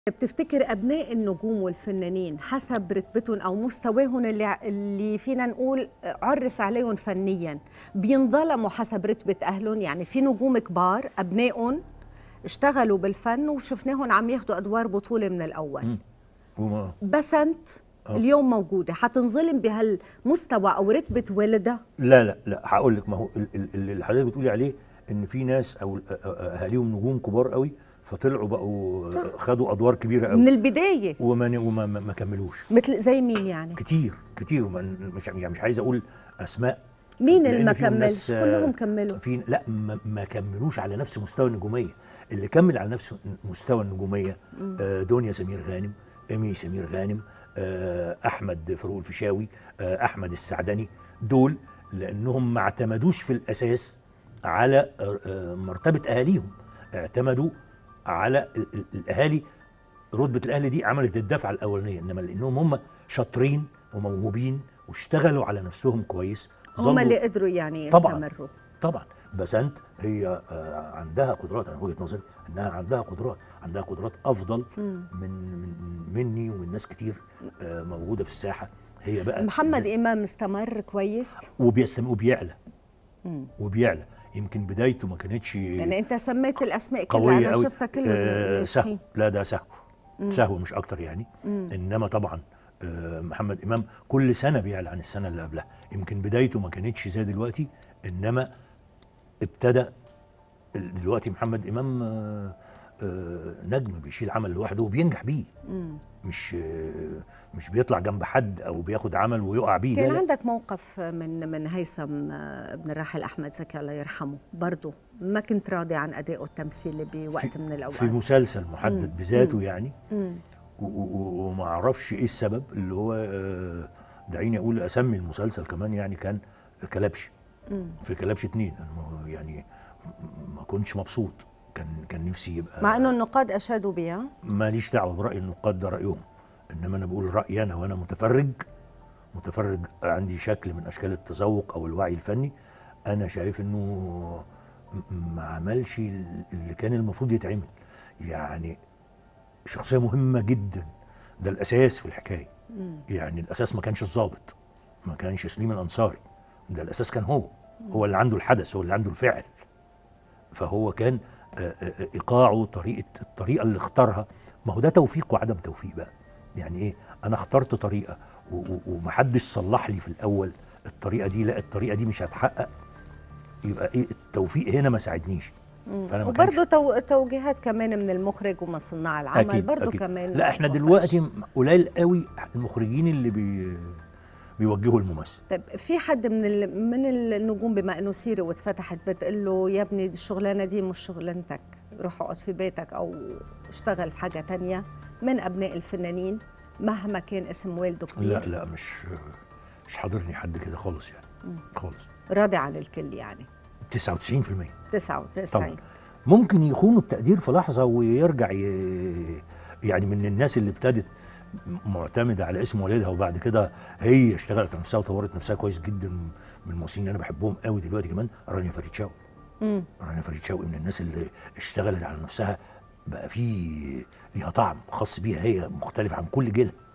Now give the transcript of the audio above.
بتفتكر ابناء النجوم والفنانين حسب رتبتهم او مستواهم اللي اللي فينا نقول عرف عليهم فنيا بينظلموا حسب رتبه اهلهم يعني في نجوم كبار ابنائهم اشتغلوا بالفن وشفناهم عم ياخذوا ادوار بطوله من الاول وما بسنت آه. اليوم موجوده حتنظلم بهالمستوى او رتبه والدها لا لا لا هقول لك ما هو ال- ال- اللي حضرتك بتقولي عليه ان في ناس او ال- أ- أ- اهاليهم نجوم كبار قوي فطلعوا بقوا صح. خدوا ادوار كبيره من قوي البدايه وما ن- وما ما ما كملوش مثل زي مين يعني كتير كتير وما- مش يعني مش عايز اقول اسماء مين اللي لأن ما فيهم ناس، كملش آه، كلهم كملوا في لا ما, ما كملوش على نفس مستوى النجوميه اللي كمل على نفس مستوى النجوميه آه، دنيا سمير غانم ايمي سمير غانم آه، احمد فاروق الفيشاوي آه، احمد السعدني دول لانهم ما اعتمدوش في الاساس على آه، آه، مرتبه اهاليهم اعتمدوا على ال- ال- الاهالي رتبه الاهلي دي عملت الدفعه الاولانيه انما لانهم هم شاطرين وموهوبين واشتغلوا على نفسهم كويس هم ظلوا- اللي قدروا يعني طبعاً. يستمروا طبعا بسنت هي آه، عندها قدرات انا وجهه نظري انها عندها قدرات عندها قدرات افضل مم. من من مني ومن ناس كتير آه، موجوده في الساحه هي بقى محمد زي- امام استمر كويس وبيستم وبيعلى مم. وبيعلى يمكن بدايته ما كانتش يعني انت سميت الاسماء كلها قويه انا قوي شفتها كلها آه سهو ناجحين. لا ده سهو سهو مش اكتر يعني مم. انما طبعا آه، محمد امام كل سنه بيعلى عن السنه اللي قبلها يمكن بدايته ما كانتش زي دلوقتي انما ابتدى دلوقتي محمد امام آه، آه، نجم بيشيل عمل لوحده وبينجح بيه مم. مش آه، مش بيطلع جنب حد او بياخد عمل ويقع بيه لا كان لا. عندك موقف من من هيثم آه، ابن الراحل احمد زكي الله يرحمه برضه ما كنت راضي عن ادائه التمثيلي بوقت في- من الاوقات في مسلسل محدد مم. بذاته مم. يعني مم. و- و- وما اعرفش ايه السبب اللي هو آه، دعيني اقول اسمي المسلسل كمان يعني كان كلبش مم. في كلبش اتنين أنا ما- يعني م- ما كنتش مبسوط كان كان نفسي يبقى مع انه النقاد اشادوا بها ماليش دعوه براي النقاد ده رايهم انما انا بقول رايي انا وانا متفرج متفرج عندي شكل من اشكال التذوق او الوعي الفني انا شايف انه م- ما عملش اللي كان المفروض يتعمل يعني شخصيه مهمه جدا ده الاساس في الحكايه مم. يعني الاساس ما كانش الضابط ما كانش سليم الانصاري ده الاساس كان هو هو اللي عنده الحدث هو اللي عنده الفعل فهو كان آه، آه، ايقاعه طريقه الطريقه اللي اختارها ما هو ده توفيق وعدم توفيق بقى يعني ايه انا اخترت طريقه و- و- ومحدش صلح لي في الاول الطريقه دي لا الطريقه دي مش هتحقق يبقى ايه التوفيق هنا ما ساعدنيش مم. فأنا ما كانش- وبرضه تو... توجيهات كمان من المخرج ومن صناع العمل اكيد برضه أكيد. كمان لا احنا ما دلوقتي وفقش. قليل قوي المخرجين اللي بي بيوجهوا الممثل طيب في حد من ال... من النجوم بما انه سيره واتفتحت بتقول له يا ابني دي الشغلانه دي مش شغلانتك روح اقعد في بيتك او اشتغل في حاجه تانية من ابناء الفنانين مهما كان اسم والده كبير لا لا مش مش حاضرني حد كده خالص يعني مم. خالص راضي عن الكل يعني 99% 99 طبعا ممكن يخونوا التقدير في لحظه ويرجع ي... يعني من الناس اللي ابتدت معتمده على اسم والدها وبعد كده هي اشتغلت على نفسها وطورت نفسها كويس جدا من الممثلين اللي انا بحبهم قوي دلوقتي كمان رانيا فريد شوقي مم. رانيا فريد شوقي من الناس اللي اشتغلت على نفسها بقى في ليها طعم خاص بيها هي مختلف عن كل جيلها